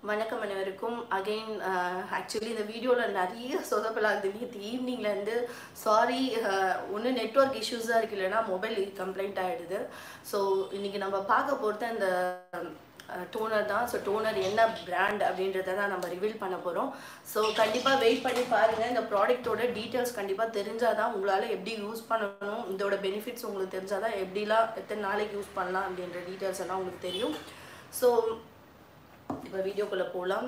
வணக்கம் அனைவருக்கும் again actually இந்த வீடியோவில் நிறைய சொதப்பலாகுது நேற்று ஈவினிங்லேருந்து சாரி ஒன்று நெட்ஒர்க் இஷ்யூஸாக இருக்கு இல்லைன்னா மொபைல் கம்ப்ளைண்ட் ஆகிடுது ஸோ இன்றைக்கி நம்ம பார்க்க போகிறது அந்த டோனர் தான் ஸோ டோனர் என்ன பிராண்ட் அப்படின்றத தான் நம்ம ரிவீல் பண்ண போகிறோம் ஸோ கண்டிப்பாக வெயிட் பண்ணி பாருங்கள் இந்த ப்ராடக்ட்டோட டீட்டெயில்ஸ் கண்டிப்பாக தெரிஞ்சால் தான் உங்களால் எப்படி யூஸ் பண்ணணும் இதோட பெனிஃபிட்ஸ் உங்களுக்கு தெரிஞ்சால் தான் எப்படிலாம் எத்தனை நாளைக்கு யூஸ் பண்ணலாம் அப்படின்ற டீட்டெயில்ஸ் எல்லாம் உங்களுக்கு தெரியும் ஸோ இப்போ வீடியோக்குள்ளே போகலாம்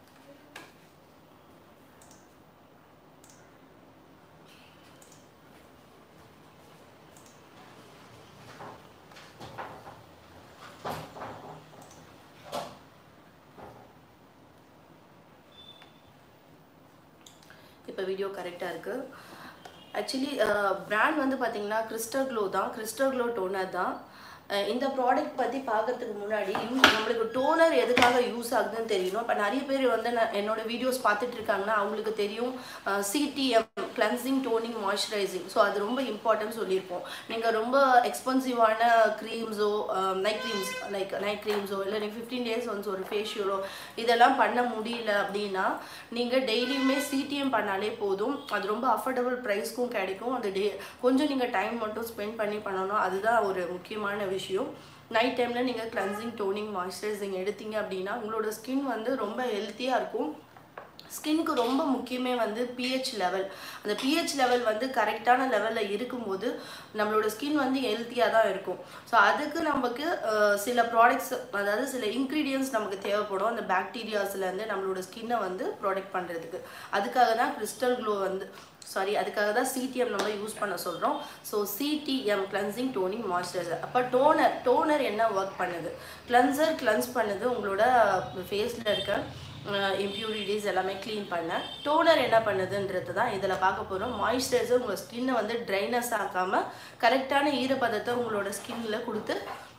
இப்போ வீடியோ கரெக்டாக இருக்குது ஆக்சுவலி பிராண்ட் வந்து பார்த்தீங்கன்னா கிறிஸ்டல் க்ளோ தான் கிறிஸ்டல் க்ளோ டோனர் தான் அஹ் இந்த ப்ராடக்ட் பற்றி பார்க்கறதுக்கு முன்னாடி யூஸ் நம்மளுக்கு டோனர் எதுக்காக யூஸ் ஆகுதுன்னு தெரியணும் இப்போ நிறைய பேர் வந்து நான் என்னோட வீடியோஸ் பார்த்துட்டு இருக்காங்கன்னா அவங்களுக்கு தெரியும் CTM cleansing toning moisturizing so அது ரொம்ப இம்பார்ட்டன்ட் சொல்லியிருப்போம் நீங்கள் ரொம்ப எக்ஸ்பென்சிவான க்ரீம்ஸோ நைட் க்ரீம்ஸ் லைக் நைட் க்ரீம்ஸோ இல்லை நீங்கள் ஃபிஃப்டீன் டேஸ் ஒன்ஸ் ஒரு ஃபேஷியலோ இதெல்லாம் பண்ண முடியல அப்படின்னா நீங்கள் டெய்லியுமே சிடிஎம் பண்ணாலே போதும் அது ரொம்ப அஃபோர்டபுள் ப்ரைஸ்க்கும் கிடைக்கும் அது டே கொஞ்சம் நீங்கள் டைம் மட்டும் ஸ்பெண்ட் பண்ணி பண்ணணும் அதுதான் ஒரு முக்கியமான விஷயம் நைட் டைமில் நீங்கள் கிளன்சிங் டோனிங் மாய்ஸ்சரைசிங் எடுத்தீங்க அப்படின்னா உங்களோட ஸ்கின் வந்து ரொம்ப ஹெல்த்தியாக இருக்கும் ஸ்கின்க்கு ரொம்ப முக்கியமே வந்து பிஹெச் லெவல் அந்த பிஹெச் லெவல் வந்து கரெக்டான லெவலில் இருக்கும்போது நம்மளோட ஸ்கின் வந்து ஹெல்த்தியாக தான் இருக்கும் ஸோ அதுக்கு நமக்கு அஹ், சில ப்ராடக்ட்ஸ் அதாவது சில இன்க்ரீடியன்ஸ் நமக்கு தேவைப்படும் அந்த பாக்டீரியாஸ்லேருந்து நம்மளோட ஸ்கின்னை வந்து ப்ரொடெக்ட் பண்ணுறதுக்கு அதுக்காக தான் கிறிஸ்டல் க்ளோ வந்து சாரி அதுக்காக தான் சிடிஎம் நம்ம யூஸ் பண்ண சொல்கிறோம் so CTM cleansing toning moisturizer அப்போ டோனர் டோனர் என்ன ஒர்க் பண்ணுது கிளன்சர் கிளன்ஸ் பண்ணுது உங்களோட ஃபேஸில் இருக்க இம்ப்யூரிட்டிஸ் எல்லாமே க்ளீன் பண்ண டோனர் என்ன பண்ணுதுன்றது தான் இதில் பார்க்க போகிறோம் மாய்ஸ்சரைசர் உங்கள் ஸ்கின்னை வந்து ட்ரைனஸ் ஆக்காமல் கரெக்டான ஈரப்பதத்தை உங்களோட ஸ்கின்னில் கொடுத்து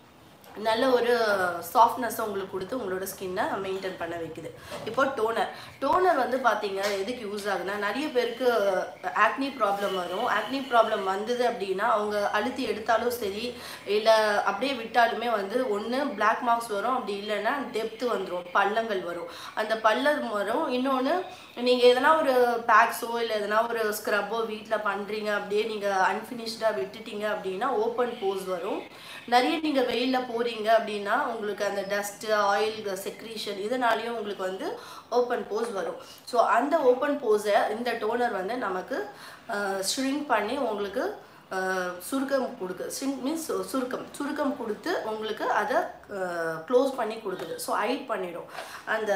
நல்ல ஒரு சாஃப்ட்னஸை உங்களுக்கு கொடுத்து உங்களோட ஸ்கின்னை மெயின்டைன் பண்ண வைக்குது இப்போ டோனர் டோனர் வந்து பார்த்தீங்க எதுக்கு யூஸ் ஆகுதுன்னா நிறைய பேருக்கு ஆக்னி ப்ராப்ளம் வரும் ஆக்னி ப்ராப்ளம் வந்தது அப்படின்னா அவங்க அழுத்தி எடுத்தாலும் சரி இல்லை அப்படியே விட்டாலுமே வந்து ஒன்று பிளாக் மார்க்ஸ் வரும் அப்படி இல்லைன்னா டெப்த்து வந்துடும் பள்ளங்கள் வரும் அந்த பள்ளம் வரும் இன்னொன்று நீங்கள் எதனா ஒரு பேக்ஸோ இல்லை எதனா ஒரு ஸ்க்ரப்போ வீட்டில் பண்ணுறீங்க அப்படியே நீங்கள் அன்ஃபினிஷ்டாக விட்டுட்டீங்க அப்படின்னா ஓப்பன் போஸ் வரும் நிறைய நீங்கள் வெயிலில் போகிறீங்க அப்படின்னா உங்களுக்கு அந்த டஸ்ட்டு ஆயில் செக்ரீஷன் இதனாலேயும் உங்களுக்கு வந்து ஓப்பன் போஸ் வரும் ஸோ அந்த ஓப்பன் போஸை இந்த டோனர் வந்து நமக்கு ஷ்ரிங்க் பண்ணி உங்களுக்கு அஹ், சுருக்கம் கொடுக்கு ஷ்ரிங்க் மீன்ஸ் சுருக்கம் சுருக்கம் கொடுத்து உங்களுக்கு அதை க்ளோஸ் பண்ணி கொடுக்குது ஸோ ஹைட் பண்ணிடும் அந்த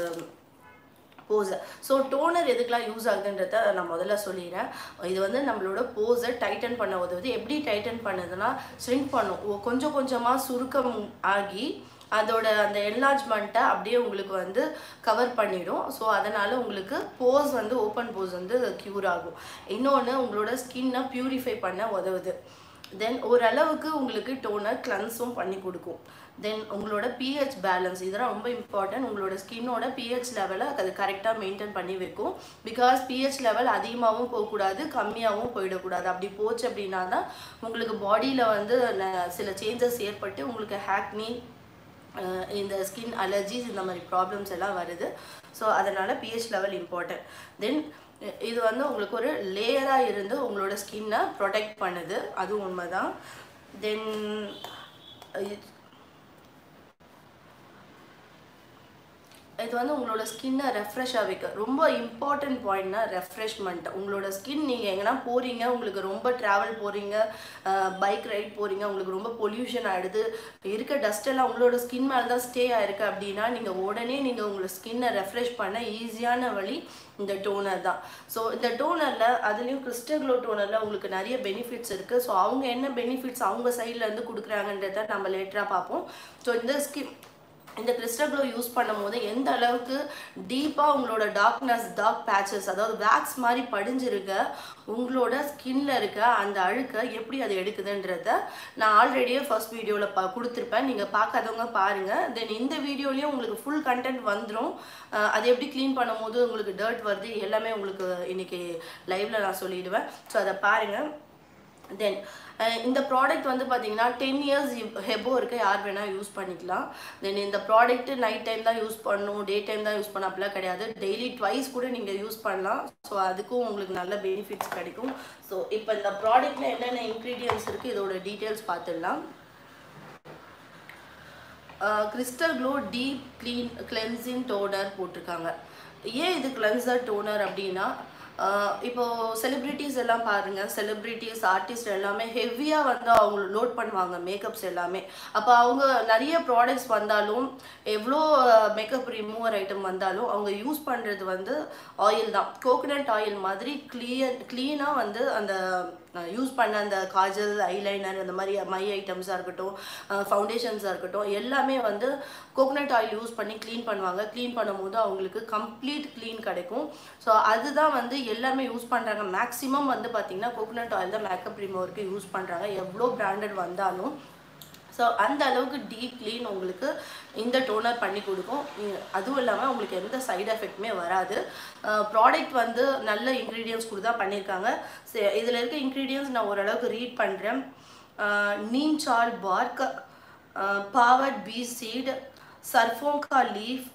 போஸை ஸோ டோனர் எதுக்கெலாம் யூஸ் ஆகுதுன்றத நான் முதல்ல சொல்லிடுறேன் இது வந்து நம்மளோட போஸை டைட்டன் பண்ண உதவுது எப்படி டைட்டன் பண்ணுதுன்னா ஸ்ட்ரிங்க் பண்ணும் ஓ- கொஞ்சம் கொஞ்சமாக சுருக்கம் ஆகி அதோட அந்த என்லார்ஜ்மெண்ட்டை அப்படியே உங்களுக்கு வந்து கவர் பண்ணிடும் ஸோ அதனால் உங்களுக்கு போஸ் வந்து ஓப்பன் போஸ் வந்து க்யூர் ஆகும் இன்னொன்று உங்களோட ஸ்கின்னை ப்யூரிஃபை பண்ண உதவுது தென் ஓரளவுக்கு உங்களுக்கு டோனர் கிளன்ஸும் பண்ணி கொடுக்கும் தென் உங்களோட பிஹெச் பேலன்ஸ் இதெல்லாம் ரொம்ப இம்பார்ட்டன்ட் உங்களோட ஸ்கின்னோட பிஹெச் லெவலை அது கரெக்டாக மெயின்டைன் பண்ணி வைக்கும் பிகாஸ் பிஹெச் லெவல் அதிகமாகவும் போகக்கூடாது கம்மியாகவும் போயிடக்கூடாது அப்படி போச்சு அப்படின்னா தான் உங்களுக்கு பாடியில் வந்து ந- சில சேஞ்சஸ் ஏற்பட்டு உங்களுக்கு ஹேக்னி இந்த ஸ்கின் அலர்ஜிஸ் இந்த மாதிரி ப்ராப்ளம்ஸ் எல்லாம் வருது ஸோ அதனால் பிஹெச் லெவல் இம்பார்ட்டன்ட் தென் இது வந்து உங்களுக்கு ஒரு லேயராக இருந்து உங்களோட ஸ்கின்னை ப்ரொடெக்ட் பண்ணுது அதுவும் உண்மைதான் தென் இது வந்து உங்களோட ஸ்கின்னை ரெஃப்ரெஷ்ஷாக வைக்க ரொம்ப இம்பார்ட்டன்ட் பாயிண்ட்னா ரெஃப்ரெஷ்மெண்ட் உங்களோட ஸ்கின் நீங்கள் எங்கன்னா போகிறீங்க உங்களுக்கு ரொம்ப ட்ராவல் போகிறீங்க பைக் ரைட் போகிறீங்க உங்களுக்கு ரொம்ப பொல்யூஷன் ஆகிடுது இருக்க டஸ்ட் எல்லாம் உங்களோட ஸ்கின் மேலே தான் ஸ்டே ஆயிருக்கு அப்படின்னா நீங்கள் உடனே நீங்கள் உங்களோட ஸ்கின்னை ரெஃப்ரெஷ் பண்ண ஈஸியான வழி இந்த டோனர் தான் ஸோ இந்த டோனரில் அதுலேயும் கிறிஸ்டல் க்ளோ டோனரில் உங்களுக்கு நிறைய பெனிஃபிட்ஸ் இருக்குது ஸோ அவங்க என்ன பெனிஃபிட்ஸ் அவங்க சைடில் இருந்து கொடுக்குறாங்கன்றத நம்ம லேட்டராக பார்ப்போம் ஸோ இந்த ஸ்கின் இந்த கிறிஸ்டல் க்ளோ யூஸ் பண்ணும்போது எந்த அளவுக்கு டீப்பாக உங்களோட டார்க்னஸ் டார்க் பேச்சஸ் அதாவது வேக்ஸ் மாதிரி படிஞ்சிருக்க உங்களோட ஸ்கின்ல இருக்க அந்த அழுக்கை எப்படி அது எடுக்குதுன்றத நான் ஆல்ரெடியே ஃபர்ஸ்ட் வீடியோவில் பா கொடுத்துருப்பேன் நீங்கள் பார்க்காதவங்க பாருங்கள் தென் இந்த வீடியோலேயும் உங்களுக்கு ஃபுல் கண்டென்ட் வந்துடும் அது எப்படி க்ளீன் பண்ணும்போது உங்களுக்கு டர்ட் வருது எல்லாமே உங்களுக்கு இன்னைக்கு லைவ்ல நான் சொல்லிடுவேன் ஸோ அதை பாருங்கள் தென் இந்த ப்ராடக்ட் வந்து பார்த்தீங்கன்னா டென் இயர்ஸ் ஹெபோ இருக்க யார் வேணால் யூஸ் பண்ணிக்கலாம் தென் இந்த ப்ராடக்ட் நைட் டைம் தான் யூஸ் பண்ணணும் டே டைம் தான் யூஸ் பண்ண அப்படிலாம் கிடையாது டெய்லி ட்வைஸ் கூட நீங்கள் யூஸ் பண்ணலாம் ஸோ அதுக்கும் உங்களுக்கு நல்ல பெனிஃபிட்ஸ் கிடைக்கும் ஸோ இப்போ இந்த ப்ராடக்ட்டில் என்னென்ன இன்க்ரீடியன்ஸ் இருக்குது இதோட டீட்டெயில்ஸ் பார்த்துடலாம் crystal glow deep clean cleansing toner போட்டிருக்காங்க ஏன் இது கிளென்சர் டோனர் அப்படின்னா ஆஹ் இப்போ செலிப்ரிட்டிஸ் எல்லாம் பாருங்க செலிப்ரிட்டிஸ் ஆர்டிஸ்ட் எல்லாமே ஹெவியாக வந்து அவங்க லோட் பண்ணுவாங்க மேக்கப்ஸ் எல்லாமே அப்போ அவங்க நிறைய ப்ராடக்ட்ஸ் வந்தாலும் எவ்வளோ மேக்கப் ரிமூவர் ஐட்டம் வந்தாலும் அவங்க யூஸ் பண்ணுறது வந்து ஆயில் தான் கோகனட் ஆயில் மாதிரி கிளியர் க்ளீனாக வந்து அந்த யூஸ் பண்ண அந்த காஜல் ஐலைனர் அந்த மாதிரி மை ஐட்டம்ஸாக இருக்கட்டும் ஃபவுண்டேஷன்ஸாக இருக்கட்டும் எல்லாமே வந்து கோகனட் ஆயில் யூஸ் பண்ணி க்ளீன் பண்ணுவாங்க க்ளீன் பண்ணும்போது அவங்களுக்கு கம்ப்ளீட் க்ளீன் கிடைக்கும் ஸோ அதுதான் வந்து எல்லாமே யூஸ் பண்ணுறாங்க மேக்ஸிமம் வந்து பார்த்திங்கன்னா கோகனட் ஆயில் தான் மேக்கப் ரிமூவருக்கு யூஸ் பண்ணுறாங்க எவ்வளோ பிராண்டட் வந்தாலும் ஸோ அந்த அளவுக்கு டீப் க்ளீன் உங்களுக்கு இந்த டோனர் பண்ணி கொடுக்கும் இ- அதுவும் இல்லாமல் உங்களுக்கு எந்த சைடு எஃபெக்ட்டுமே வராது ப்ராடக்ட் வந்து நல்ல இன்க்ரீடியன்ஸ் கூட தான் பண்ணியிருக்காங்க இதில் இருக்க இன்க்ரீடியன்ஸ் நான் ஓரளவுக்கு ரீட் பண்ணுறேன் நீம் சால் பார்க் பாவட் பீ சீட் சர்ஃபோங்கா லீஃப்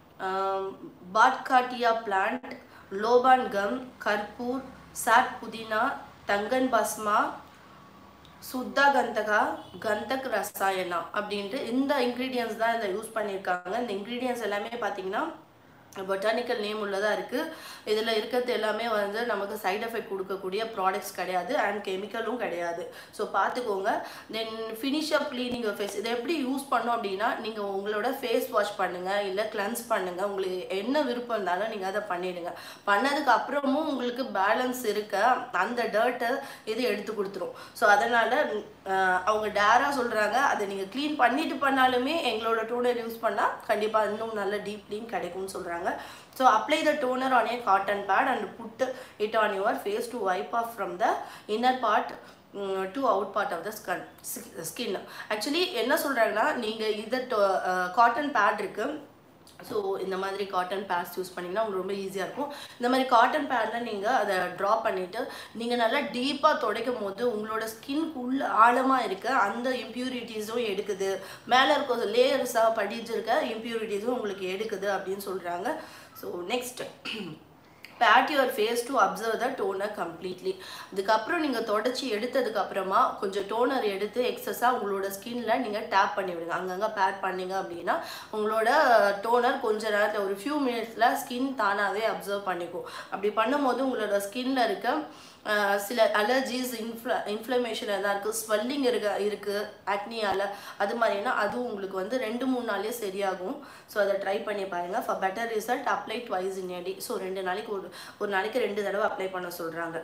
பாட்காட்டியா பிளான்ட் லோபான் கம் கற்பூர் சாட் புதினா தங்கன் பஸ்மா சுத்தா கந்தகா கந்தக் ரசாயனா அப்படின்ட்டு இந்த இன்க்ரீடியன்ஸ் தான் இதில் யூஸ் பண்ணியிருக்காங்க இந்த இன்க்ரீடியன்ஸ் எல்லாமே பார்த்தீங்கன்னா பொட்டானிக்கல் நேம் உள்ளதாக இருக்குது இதில் இருக்கிறது எல்லாமே வந்து நமக்கு சைடு எஃபெக்ட் கொடுக்கக்கூடிய ப்ராடக்ட்ஸ் கிடையாது அண்ட் கெமிக்கலும் கிடையாது ஸோ பார்த்துக்கோங்க then finish up cleaning face இதை எப்படி யூஸ் பண்ணோம் அப்படின்னா நீங்கள் உங்களோட ஃபேஸ் வாஷ் பண்ணுங்கள் இல்லை கிளென்ஸ் பண்ணுங்கள் உங்களுக்கு என்ன விருப்பம் இருந்தாலும் நீங்கள் அதை பண்ணிடுங்க பண்ணதுக்கு அப்புறமும் உங்களுக்கு பேலன்ஸ் இருக்க அந்த டர்ட்டை இது எடுத்து கொடுத்துரும் ஸோ அதனால் அவங்க டேராக சொல்கிறாங்க அதை நீங்கள் க்ளீன் பண்ணிட்டு பண்ணாலுமே எங்களோட டோனர் யூஸ் பண்ணால் கண்டிப்பாக இன்னும் நல்ல டீப் க்ளீன் கிடைக்கும்னு சொல்கிறாங்க so apply the toner on a cotton pad and put it on your face to wipe off from the inner part to out part of the skin skin actually என்ன சொல்கிறாங்கன்னா நீங்கள் இதை cotton bad இருக்குது so இந்த மாதிரி cotton bats use பண்ணிங்கன்னா உங்களுக்கு ரொம்ப ஈஸியாக இருக்கும் இந்த மாதிரி காட்டன் பேடில் நீங்கள் அதை ட்ரா பண்ணிவிட்டு நீங்கள் நல்லா டீப்பாக துடைக்கும் போது உங்களோட ஸ்கின்குள்ள ஆழமாக இருக்க அந்த இம்ப்யூரிட்டிஸும் எடுக்குது மேலே இருக்க லேயர்ஸாக படிச்சிருக்க இம்ப்யூரிட்டிஸும் உங்களுக்கு எடுக்குது அப்படின்னு சொல்கிறாங்க so next pad your face to observe the toner completely அதுக்கப்புறம் நீங்கள் தொடச்சி எடுத்ததுக்கு அப்புறமா கொஞ்சம் டோனர் எடுத்து எக்ஸஸாக உங்களோட ஸ்கின்ல நீங்கள் டேப் பண்ணி விடுங்க அங்கங்கே பேட் பண்ணீங்க அப்படின்னா உங்களோட டோனர் கொஞ்ச நேரத்தில் ஒரு ஃபியூ மினிட்ஸில் ஸ்கின் தானாகவே அப்சர்வ் பண்ணிக்கும் அப்படி பண்ணும்போது உங்களோட ஸ்கின்ல இருக்க அஹ், சில அலர்ஜிஸ் இன்ஃப்ள இன்ஃப்ளமேஷன் எதாவது இருக்குது ஸ்வெல்லிங் இருக்க இருக்குது ஆக்னியால் அது மாதிரினா அதுவும் உங்களுக்கு வந்து ரெண்டு மூணு நாள்லயே சரியாகும் ஸோ அதை ட்ரை பண்ணி பாருங்கள் for better result apply twice in day so ரெண்டு நாளைக்கு ஒரு ஒரு நாளைக்கு ரெண்டு தடவை அப்ளை பண்ண சொல்கிறாங்க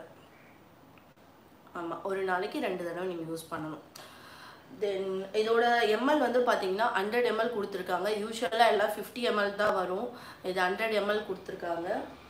ஆமாம் ஒரு நாளைக்கு ரெண்டு தடவை நீங்கள் யூஸ் பண்ணணும் தென் இதோட எம்எல் வந்து பார்த்தீங்கன்னா ஹண்ட்ரட் எம்எல் கொடுத்துருக்காங்க யூஸ்வலாக எல்லாம் ஃபிஃப்டி எம்எல் தான் வரும் இது ஹண்ட்ரட் எம்எல் கொடுத்துருக்காங்க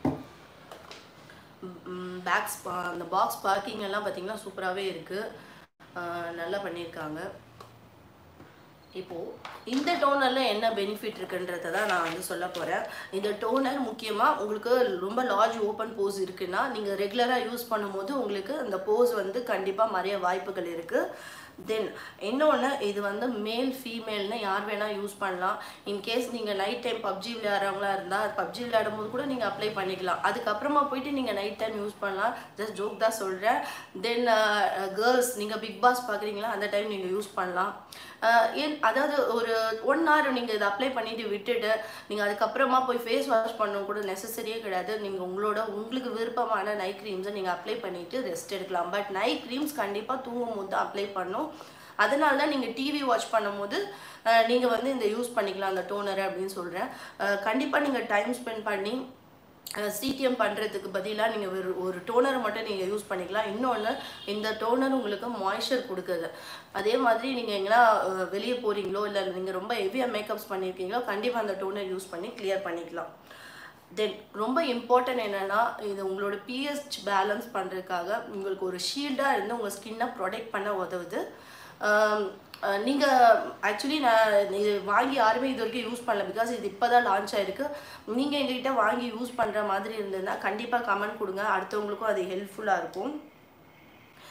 பேக்ஸ் அந்த பாக்ஸ் பார்க்கிங் எல்லாம் பார்த்தீங்கன்னா சூப்பராகவே இருக்குது நல்லா பண்ணியிருக்காங்க இப்போது இந்த டோனரில் என்ன பெனிஃபிட் இருக்குன்றதை தான் நான் வந்து சொல்ல போகிறேன் இந்த டோனர் முக்கியமாக உங்களுக்கு ரொம்ப லார்ஜ் ஓப்பன் போஸ் இருக்குன்னா நீங்கள் ரெகுலராக யூஸ் பண்ணும்போது உங்களுக்கு அந்த போஸ் வந்து கண்டிப்பாக மறைய வாய்ப்புகள் இருக்குது தென் இன்னொன்று இது வந்து மேல் ஃபீமேல்னு யார் வேணால் யூஸ் பண்ணலாம் இன்கேஸ் நீங்கள் நைட் டைம் பப்ஜி விளையாடுறவங்களா இருந்தால் பப்ஜி விளையாடும் போது கூட நீங்கள் அப்ளை பண்ணிக்கலாம் அதுக்கப்புறமா போயிட்டு நீங்கள் நைட் டைம் யூஸ் பண்ணலாம் ஜஸ்ட் ஜோக் தான் சொல்கிறேன் தென் கேர்ள்ஸ் நீங்கள் பிக் பாஸ் பார்க்குறீங்களா அந்த டைம் நீங்கள் யூஸ் பண்ணலாம் அஹ் ஏன் அதாவது ஒரு ஒன் ஹவர் நீங்கள் இதை அப்ளை பண்ணிட்டு விட்டுட்டு நீங்கள் அதுக்கப்புறமா போய் ஃபேஸ் வாஷ் பண்ணணும் கூட நெசசரியே கிடையாது நீங்கள் உங்களோட உங்களுக்கு விருப்பமான நைட் க்ரீம்ஸை நீங்கள் அப்ளை பண்ணிட்டு ரெஸ்ட் எடுக்கலாம் பட் நைட் க்ரீம்ஸ் கண்டிப்பாக தூங்கும் போது தான் அப்ளை பண்ணும் அதனால தான் நீங்கள் டிவி வாட்ச் பண்ணும்போது நீங்கள் வந்து இந்த யூஸ் பண்ணிக்கலாம் அந்த டோனரை அப்படின்னு சொல்கிறேன் கண்டிப்பாக நீங்கள் டைம் ஸ்பெண்ட் பண்ணி சிடிஎம் பண்ணுறதுக்கு பதிலாக நீங்கள் ஒரு ஒரு டோனர் மட்டும் நீங்கள் யூஸ் பண்ணிக்கலாம் இன்னொன்று இந்த டோனர் உங்களுக்கு மாய்ஸ்சர் கொடுக்குது அதே மாதிரி நீங்கள் எங்கன்னா வெளியே போகிறீங்களோ இல்லை நீங்கள் ரொம்ப ஹெவியாக மேக்கப்ஸ் பண்ணியிருக்கீங்களோ கண்டிப்பாக அந்த டோனர் யூஸ் பண்ணி கிளியர் பண்ணிக்கலாம் தென் ரொம்ப இம்பார்ட்டன்ட் என்னென்னா இது உங்களோட பிஹெச் பேலன்ஸ் பண்ணுறதுக்காக உங்களுக்கு ஒரு ஷீல்டாக இருந்து உங்கள் ஸ்கின்னை ப்ரொடெக்ட் பண்ண உதவுது நீங்கள் ஆக்சுவலி நான் இது வாங்கி யாருமே இது வரைக்கும் யூஸ் பண்ணல பிகாஸ் இது இப்போ தான் லான்ச் ஆயிருக்கு நீங்கள் எங்ககிட்ட வாங்கி யூஸ் பண்ணுற மாதிரி இருந்ததுன்னா கண்டிப்பாக கமெண்ட் கொடுங்க அடுத்தவங்களுக்கும் அது ஹெல்ப்ஃபுல்லாக இருக்கும்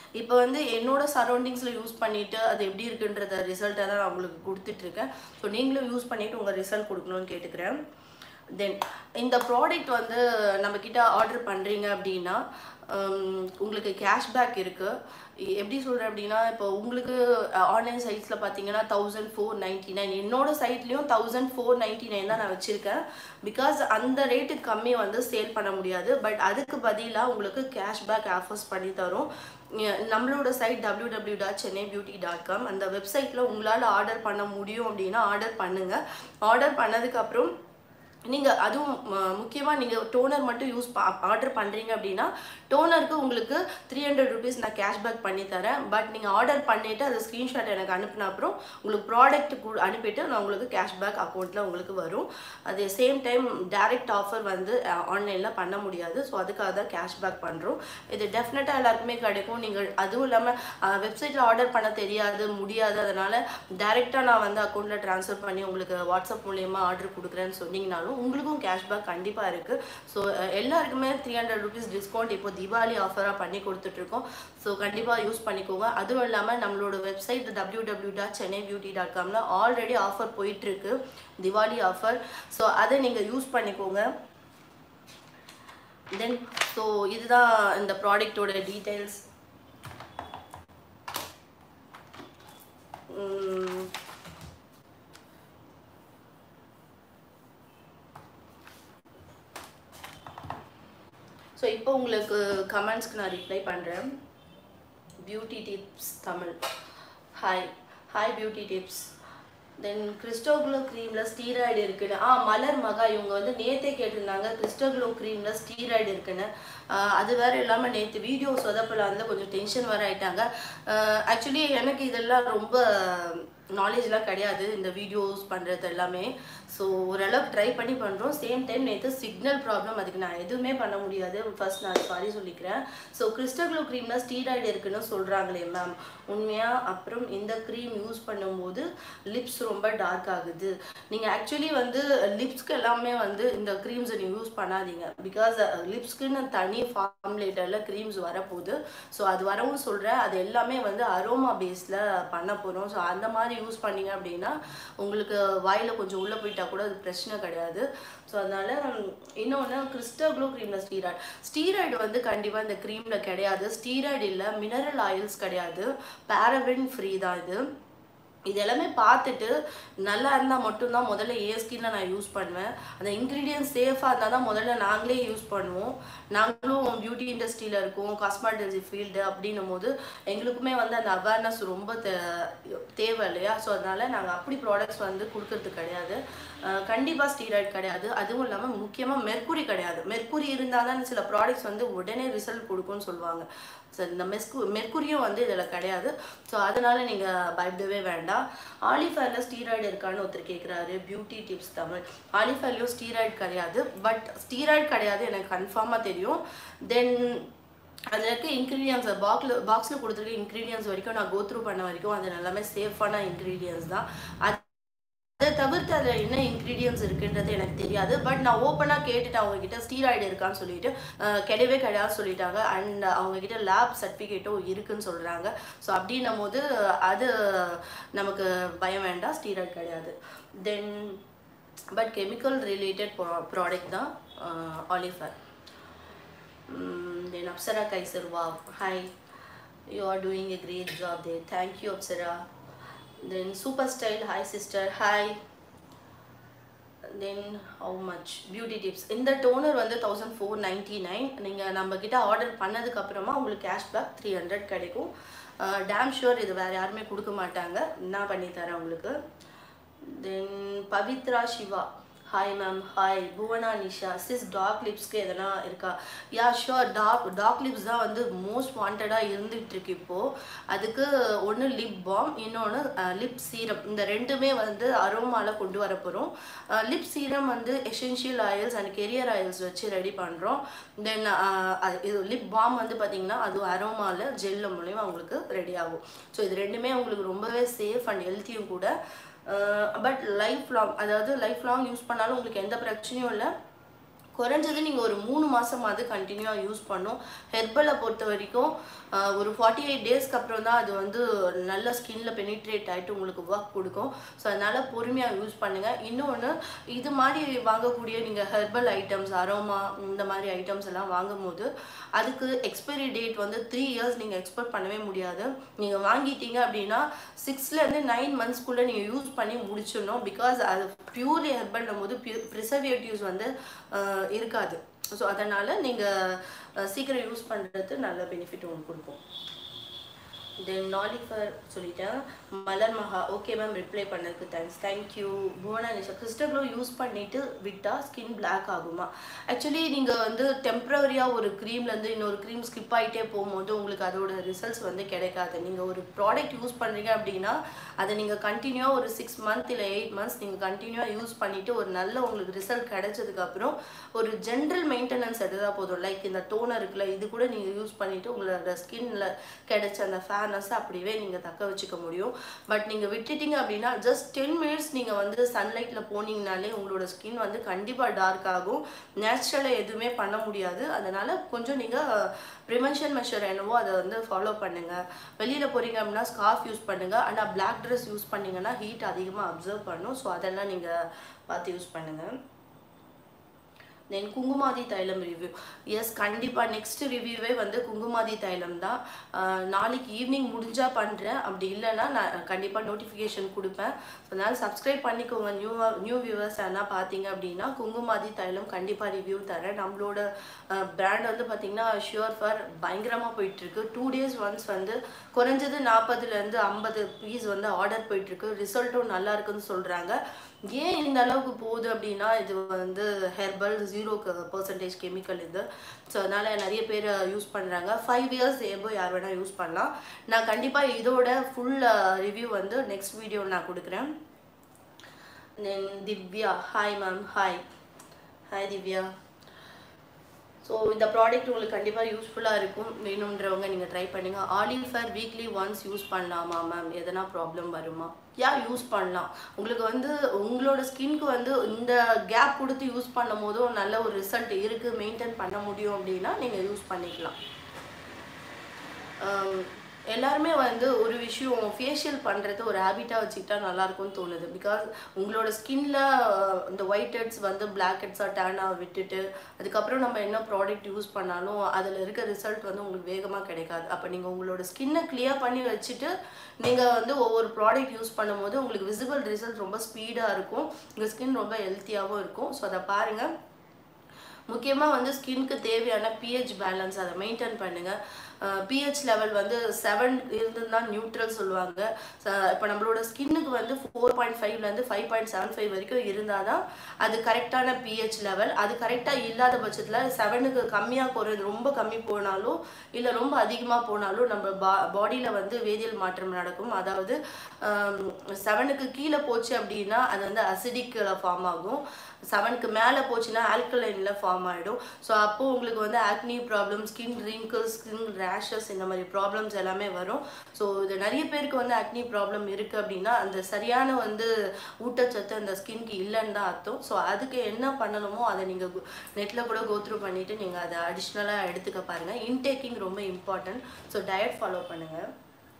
இப்போ வந்து என்னோட சரௌண்டிங்ஸில் யூஸ் பண்ணிட்டு அது எப்படி இருக்குன்றத ரிசல்ட்டை தான் நான் உங்களுக்கு கொடுத்துட்ருக்கேன் ஸோ நீங்களும் யூஸ் பண்ணிவிட்டு உங்கள் ரிசல்ட் கொடுக்கணும்னு கேட்டுக்கிறேன் தென் இந்த ப்ராடக்ட் வந்து நம்மக்கிட்ட ஆர்டர் பண்ணுறீங்க அப்படின்னா ஹம், உங்களுக்கு கேஷ்பேக் இருக்குது எப்படி சொல்கிறேன் அப்படின்னா இப்போ உங்களுக்கு ஆன்லைன் சைட்ஸில் பார்த்தீங்கன்னா தௌசண்ட் ஃபோர் நைன்ட்டி நைன் என்னோட சைட்லேயும் தௌசண்ட் ஃபோர் நைன்ட்டி நைன் தான் நான் வச்சுருக்கேன் பிகாஸ் அந்த ரேட்டுக்கு கம்மி வந்து சேல் பண்ண முடியாது பட் அதுக்கு பதிலாக உங்களுக்கு கேஷ்பேக் ஆஃபர்ஸ் பண்ணி தரும் எ- நம்மளோட site W W dot Chennai beauty dot com அந்த வெப்சைட்டில் உங்களால் ஆர்டர் பண்ண முடியும் அப்படின்னா ஆர்டர் பண்ணுங்கள் ஆர்டர் பண்ணதுக்கப்புறம் நீங்கள் அதுவும் முக்கியமாக நீங்கள் டோனர் மட்டும் யூஸ் ஆர்டர் பண்ணுறீங்க அப்படின்னா டோனருக்கு உங்களுக்கு த்ரீ ஹண்ட்ரட் ருபீஸ் நான் கேஷ்பேக் பண்ணி தரேன் பட் நீங்கள் ஆர்டர் பண்ணிவிட்டு அது ஸ்க்ரீன்ஷாட் எனக்கு அனுப்பின அப்புறம் உங்களுக்கு ப்ராடக்ட் அனுப்பிட்டு நான் உங்களுக்கு கேஷ்பேக் அக்கௌண்ட்டில் உங்களுக்கு வரும் அதே சேம் டைம் டைரக்ட் ஆஃபர் வந்து ஆன்லைனில் பண்ண முடியாது ஸோ அதுக்காக தான் கேஷ்பேக் பண்ணுறோம் இது டெஃபினட்டாக எல்லாருக்குமே கிடைக்கும் நீங்கள் அதுவும் இல்லாமல் வெப்சைட்டில் ஆர்டர் பண்ண தெரியாது முடியாது அதனால் டைரெக்டாக நான் வந்து அக்கௌண்ட்டில் ட்ரான்ஸ்ஃபர் பண்ணி உங்களுக்கு வாட்ஸ்அப் மூலியமாக ஆர்டர் கொடுக்குறேன்னு சொன்னீங்கனாலும் உங்களுக்கும் கேஷ்பேக் கண்டிப்பாக இருக்குது ஸோ எல்லாருக்குமே த்ரீ ஹண்ட்ரட் ருபீஸ் டிஸ்கவுண்ட் இப்போ தீபாவளி ஆஃபராக பண்ணி கொடுத்துட்ருக்கோம் ஸோ கண்டிப்பாக யூஸ் பண்ணிக்கோங்க அதுவும் இல்லாமல் நம்மளோட website W W dot Chennai beauty dot காமில் ஆல்ரெடி ஆஃபர் போயிட்டுருக்கு திவாலி ஆஃபர் ஸோ அதை நீங்கள் யூஸ் பண்ணிக்கோங்க தென் ஸோ இதுதான் இந்த ப்ராடக்ட்டோட டீட்டெயில்ஸ் ஸோ இப்போ உங்களுக்கு கமெண்ட்ஸ்க்கு நான் ரிப்ளை பண்ணுறேன் beauty tips Tamil hi hi beauty tips then crystal glow க்ரீமில் ஸ்டீராய்டு இருக்குன்னு ஆ மலர் மகா இவங்க வந்து நேத்தே கேட்டிருந்தாங்க கிறிஸ்டோக்ளோ க்ரீமில் ஸ்டீராய்டு இருக்குன்னு ஆஹ் அது வேற இல்லாமல் நேற்று வீடியோ சொதப்பில் வந்து கொஞ்சம் டென்ஷன் வர ஆயிட்டாங்க ஆக்சுவலி எனக்கு இதெல்லாம் ரொம்ப நாலேஜ்லாம் கிடையாது இந்த வீடியோஸ் பண்ணுறது எல்லாமே ஸோ ஓரளவுக்கு ட்ரை பண்ணி பண்ணுறோம் சேம் டைம் நேற்று சிக்னல் ப்ராப்ளம் அதுக்கு நான் எதுவுமே பண்ண முடியாது ஃபர்ஸ்ட் நான் சாரி சொல்லிக்கிறேன் ஸோ கிறிஸ்டக்ளோ க்ரீமில் ஸ்டீராய்டு இருக்குன்னு சொல்கிறாங்களே மேம் உண்மையாக அப்புறம் இந்த க்ரீம் யூஸ் பண்ணும்போது லிப்ஸ் ரொம்ப டார்க் ஆகுது நீங்கள் ஆக்சுவலி வந்து லிப்ஸ்க்கு எல்லாமே வந்து இந்த க்ரீம்ஸை நீங்கள் யூஸ் பண்ணாதீங்க பிகாஸ் லிப்ஸ்க்குன்னு தனி ஃபார்முலேட்டரில் க்ரீம்ஸ் வரப்போகுது ஸோ அது வரவும் சொல்கிறேன் அது எல்லாமே வந்து அரோமா பேஸில் பண்ண போகிறோம் ஸோ அந்த மாதிரி யூஸ் பண்ணீங்க அப்படின்னா உங்களுக்கு வாயில் கொஞ்சம் உள்ளே போயிட்டா கூட அது பிரச்சனை கிடையாது ஸோ அதனால இன்னொன்று கிறிஸ்டல் க்ளோ க்ரீமில் ஸ்டீராய்டு ஸ்டீராய்டு வந்து கண்டிப்பாக இந்த க்ரீமில் கிடையாது ஸ்டீராய்டு இல்லை மினரல் ஆயில்ஸ் கிடையாது பேரபின் ஃப்ரீ தான் இது இது எல்லாமே பார்த்துட்டு நல்லா இருந்தால் மட்டும்தான் முதல்ல ஏ ஸ்கின்ல நான் யூஸ் பண்ணுவேன் அந்த இன்க்ரீடியன்ட் சேஃபாக இருந்தால் தான் முதல்ல நாங்களே யூஸ் பண்ணுவோம் நாங்களும் பியூட்டி இண்டஸ்ட்ரியில் இருக்கோம் காஸ்மெட்டலஜி ஃபீல்டு அப்படின்னும் போது எங்களுக்குமே வந்து அந்த அவேர்னஸ் ரொம்ப தே தேவை இல்லையா ஸோ அதனால நாங்கள் அப்படி ப்ராடக்ட்ஸ் வந்து கொடுக்கறது கிடையாது கண்டிப்பாக ஸ்டீராய்டு கிடையாது அதுவும் இல்லாமல் முக்கியமாக மெர்க்குரி கிடையாது மெர்க்குரி இருந்தால் தான் சில ப்ராடக்ட்ஸ் வந்து உடனே ரிசல்ட் கொடுக்கும்னு சொல்லுவாங்க ஸோ இந்த மெஸ்கு மெர்க்குரியும் வந்து இதில் கிடையாது ஸோ அதனால நீங்கள் பயப்படவே வேண்டாம் ஆலிஃபேரில் ஸ்டீராய்டு இருக்கான்னு ஒருத்தர் கேட்குறாரு பியூட்டி டிப்ஸ் தமிழ் ஆலிஃபேர்லையும் ஸ்டீராய்டு கிடையாது பட் ஸ்டீராய்டு கிடையாது எனக்கு கன்ஃபார்மாக தெரியும் தென் அதில் இருக்க இன்க்ரீடியன்ஸ் பாக்ஸில் பாக்ஸில் கொடுத்துருக்க இன்க்ரீடியன்ஸ் வரைக்கும் நான் கோ த்ரூ பண்ண வரைக்கும் அது எல்லாமே சேஃபான இன்க்ரீடியன்ஸ் தான் அது அதை தவிர்த்து அதில் என்ன இன்க்ரீடியன்ஸ் இருக்குன்றது எனக்கு தெரியாது பட் நான் ஓப்பனாக கேட்டுட்டு அவங்க கிட்ட ஸ்டீராய்டு இருக்கான்னு சொல்லிட்டு அஹ், கிடையவே கிடையாது சொல்லிட்டாங்க அண்ட் அவங்க கிட்ட லேப் சர்டிஃபிகேட்டும் இருக்குன்னு சொல்கிறாங்க ஸோ அப்படின்னும் போது அது நமக்கு பயம் வேண்டாம் ஸ்டீராய்டு கிடையாது then but chemical related product தான் ஆலிஃபர் தென் அப்சரா கைசர் வா hi you are doing a great job தே thank you Apsara then super style hi sister hi then how much beauty tips இந்த டோனர் வந்து தௌசண்ட் ஃபோர் நைன்ட்டி நைன் நீங்கள் நம்மக்கிட்ட order பண்ணதுக்கப்புறமா உங்களுக்கு கேஷ்பேக் த்ரீ ஹண்ட்ரட் கிடைக்கும் டேம் ஷூர் இது வேறு யாருமே கொடுக்க மாட்டாங்க நான் பண்ணி தரேன் உங்களுக்கு then Pavithra Siva hi ma'am hi Bhuvana Nisha sis dark லிப்ஸ்க்கு எதனா இருக்கா yeah sure dark dark lips தான் வந்து மோஸ்ட் வாண்டடாக இருந்துகிட்டு இருக்கு இப்போது அதுக்கு ஒன்று லிப் பாம் இன்னொன்று லிப் சீரம் இந்த ரெண்டுமே வந்து அரோமாவில் கொண்டு வர போகிறோம் லிப் சீரம் வந்து essential oils and carrier oils வச்சு ரெடி பண்ணுறோம் தென் இது லிப் பாம் வந்து பார்த்திங்கன்னா அது அரோமாவில் ஜெல்ல மூலியமாக உங்களுக்கு ரெடி ஆகும் ஸோ இது ரெண்டுமே உங்களுக்கு ரொம்பவே சேஃப் அண்ட் ஹெல்த்தியும் கூட பட் லைஃப் லாங் அதாவது லைஃப் லாங் யூஸ் பண்ணாலும் உங்களுக்கு எந்த பிரச்சனையும் இல்லை குறைஞ்சது நீங்கள் ஒரு மூணு மாதமாவது கண்டினியூவாக யூஸ் பண்ணும் ஹெர்பலை பொறுத்த வரைக்கும் ஆஹ், ஒரு ஃபார்ட்டி எயிட் டேஸ்க்கு அப்புறம் தான் அது வந்து நல்ல ஸ்கின்ல பெனிட்ரேட் ஆகிட்டு உங்களுக்கு ஒர்க் கொடுக்கும் ஸோ அதனால் பொறுமையாக யூஸ் பண்ணுங்கள் இன்னொன்று இது மாதிரி வாங்கக்கூடிய நீங்கள் ஹெர்பல் ஐட்டம்ஸ் அரோமா இந்த மாதிரி ஐட்டம்ஸ் எல்லாம் வாங்கும்போது அதுக்கு எக்ஸ்பைரி டேட் வந்து த்ரீ இயர்ஸ் நீங்கள் எக்ஸ்பெக்ட் பண்ணவே முடியாது நீங்கள் வாங்கிட்டீங்க அப்படின்னா சிக்ஸ்லேருந்து நைன் மந்த்ஸ்க்குள்ளே நீங்கள் யூஸ் பண்ணி முடிச்சிடணும் பிகாஸ் அது பியூர்லி ஹெர்பல்னும் போது ப்ரிசர்வேட்டிவ்ஸ் வந்து ஆஹ், இருக்காது ஸோ அதனால் நீங்கள் சீக்கிரம் யூஸ் பண்ணுறது நல்ல பெனிஃபிட் உங்களுக்கு கொடுக்கும் தென் நாலிஃபர் சொல்லிட்டேன் Malar Maha okay ma'am reply பண்ணதுக்கு thanks thank you Bhuvana Nisha crystal glow use பண்ணிட்டு விட்டா ஸ்கின் பிளாக் ஆகுமா ஆக்சுவலி நீங்கள் வந்து டெம்ப்ரவரியாக ஒரு க்ரீம்லேருந்து இன்னொரு க்ரீம் ஸ்கிப் ஆகிட்டே போகும்போது உங்களுக்கு அதோட ரிசல்ட்ஸ் வந்து கிடைக்காது நீங்கள் ஒரு ப்ராடக்ட் யூஸ் பண்ணுறீங்க அப்படின்னா அதை நீங்கள் கண்டினியூவாக ஒரு சிக்ஸ் மந்த் இல்லை எயிட் மந்த்ஸ் நீங்கள் கண்டினியூவாக யூஸ் பண்ணிவிட்டு ஒரு நல்ல உங்களுக்கு ரிசல்ட் கிடைச்சதுக்கப்புறம் ஒரு ஜென்ரல் மெயின்டெனன்ஸ் எடுத்தால் போதும் லைக் இந்த டோனர் இருக்குல்ல இது கூட நீங்கள் யூஸ் பண்ணிவிட்டு உங்களோட ஸ்கின்ல கிடைச்ச அந்த ஃபேர்னஸ் அப்படியே நீங்கள் தக்க வச்சுக்க முடியும் பட் நீங்கள் விட்டுட்டீங்க அப்படின்னா ஜஸ்ட் டென் மினிட்ஸ் நீங்கள் வந்து சன்லைட்டில் போனீங்கனாலே உங்களோட ஸ்கின் வந்து கண்டிப்பாக டார்க் ஆகும் நேச்சுரலாக எதுவுமே பண்ண முடியாது அதனால் கொஞ்சம் நீங்கள் ப்ரிவென்ஷன் மெஷர் என்னவோ அதை வந்து ஃபாலோ பண்ணுங்கள் வெளியில் போகிறீங்க அப்படின்னா ஸ்கார்ஃப் யூஸ் பண்ணுங்கள் ஆனால் பிளாக் ட்ரெஸ் யூஸ் பண்ணீங்கன்னா ஹீட் அதிகமாக அப்சர்வ் பண்ணும் ஸோ அதெல்லாம் நீங்கள் பார்த்து யூஸ் பண்ணுங்கள் தென் குங்குமாதி தைலம் ரிவ்யூ எஸ் கண்டிப்பாக நெக்ஸ்ட் ரிவ்யூவே வந்து குங்குமாதி தைலம் தான் ஆஹ் நாளைக்கு ஈவினிங் முடிஞ்சால் பண்ணுறேன் அப்படி இல்லைன்னா நான் கண்டிப்பாக நோட்டிஃபிகேஷன் கொடுப்பேன் அதனால் சப்ஸ்கிரைப் பண்ணிக்கோங்க நியூ நியூ வியூவர்ஸ் ஆனால் பார்த்தீங்க அப்படின்னா குங்குமாதி தைலம் கண்டிப்பாக ரிவ்யூ தரேன் நம்மளோட பிராண்ட் வந்து பார்த்திங்கன்னா ஷியோர் ஃபார் பயங்கரமாக போயிட்டுருக்கு டூ டேஸ் ஒன்ஸ் வந்து குறைஞ்சது நாற்பதுலேருந்து ஐம்பது பீஸ் வந்து ஆர்டர் போயிட்டுருக்கு ரிசல்ட்டும் நல்லா இருக்குன்னு சொல்கிறாங்க ஏன் இந்த அளவுக்கு போகுது அப்படின்னா இது வந்து ஹெர்பல் ஜீரோ பர்சன்டேஜ் கெமிக்கல் இது ஸோ அதனால் நிறைய பேர் யூஸ் பண்ணுறாங்க ஃபைவ் இயர்ஸ் ஏபோ யார் வேணால் யூஸ் பண்ணலாம் நான் கண்டிப்பாக இதோட ஃபுல் ரிவ்யூ வந்து நெக்ஸ்ட் வீடியோ நான் கொடுக்குறேன் then Divya hi ma'am hi hi Divya so இந்த ப்ராடக்ட் உங்களுக்கு கண்டிப்பாக யூஸ்ஃபுல்லாக இருக்கும் வேணுன்றவங்க நீங்கள் ட்ரை பண்ணுங்கள் olive fair weekly once use பண்ணலாமா மேம் எதனா ப்ராப்ளம் வருமா யா யூஸ் பண்ணலாம் உங்களுக்கு வந்து உங்களோட ஸ்கின்க்கு வந்து இந்த கேப் கொடுத்து யூஸ் பண்ணும் போதும் நல்ல ஒரு ரிசல்ட் இருக்குது மெயின்டைன் பண்ண முடியும் அப்படின்னா நீங்கள் யூஸ் பண்ணிக்கலாம் ஆம், எல்லாருமே வந்து ஒரு விஷயம் ஃபேஷியல் பண்ணுறது ஒரு ஹேபிட்டாக வச்சுக்கிட்டா நல்லா இருக்கும்னு தோணுது பிகாஸ் உங்களோட ஸ்கின்ல இந்த ஒயிட் ஹெட்ஸ் வந்து பிளாக் ஹெட்ஸாக டேனாக விட்டுட்டு அதுக்கப்புறம் நம்ம என்ன ப்ராடக்ட் யூஸ் பண்ணாலும் அதில் இருக்க ரிசல்ட் வந்து உங்களுக்கு வேகமாக கிடைக்காது அப்போ நீங்கள் உங்களோட ஸ்கின்னை கிளியர் பண்ணி வச்சுட்டு நீங்கள் வந்து ஒவ்வொரு ப்ராடக்ட் யூஸ் பண்ணும்போது உங்களுக்கு விசிபிள் ரிசல்ட் ரொம்ப ஸ்பீடாக இருக்கும் உங்கள் ஸ்கின் ரொம்ப ஹெல்த்தியாகவும் இருக்கும் ஸோ அதை பாருங்கள் முக்கியமாக வந்து ஸ்கின்க்கு தேவையான பிஹெச் பேலன்ஸ் அதை மெயின்டைன் பண்ணுங்கள் பிஹெச் லெவல் வந்து செவன் இருந்துதான் நியூட்ரல் சொல்லுவாங்க இப்போ நம்மளோட ஸ்கின்னுக்கு வந்து ஃபோர் பாயிண்ட் ஃபைவ்லேருந்து ஃபைவ் பாயிண்ட் செவன் ஃபைவ் வரைக்கும் இருந்தால் தான் அது கரெக்டான பிஹெச் லெவல் அது கரெக்டாக இல்லாத பட்சத்தில் செவனுக்கு கம்மியாக போகிறது ரொம்ப கம்மி போனாலும் இல்லை ரொம்ப அதிகமாக போனாலும் நம்ம பா பாடியில் வந்து வேதியியல் மாற்றம் நடக்கும் அதாவது செவனுக்கு கீழே போச்சு அப்படின்னா அது வந்து அசிடிக்கில் ஃபார்ம் ஆகும் செவனுக்கு மேலே போச்சுன்னா ஆல்கலைனில் ஃபார்ம் ஆகிடும் ஸோ அப்போது உங்களுக்கு வந்து acne problem skin wrinkles skin rashes இந்த மாதிரி ப்ராப்ளம்ஸ் எல்லாமே வரும் ஸோ இது நிறைய பேருக்கு வந்து ஆக்னி ப்ராப்ளம் இருக்குது அப்படின்னா அந்த சரியான வந்து ஊட்டச்சத்து அந்த ஸ்கின்க்கு இல்லைன்னு தான் அர்த்தம் ஸோ அதுக்கு என்ன பண்ணணுமோ அதை நீங்கள் நெட்டில் கூட கோத்ரூ பண்ணிவிட்டு நீங்கள் அதை அடிஷ்னலாக எடுத்துக்க பாருங்கள் இன்டேக்கிங் ரொம்ப இம்பார்ட்டன்ட் ஸோ டயட் ஃபாலோ பண்ணுங்கள்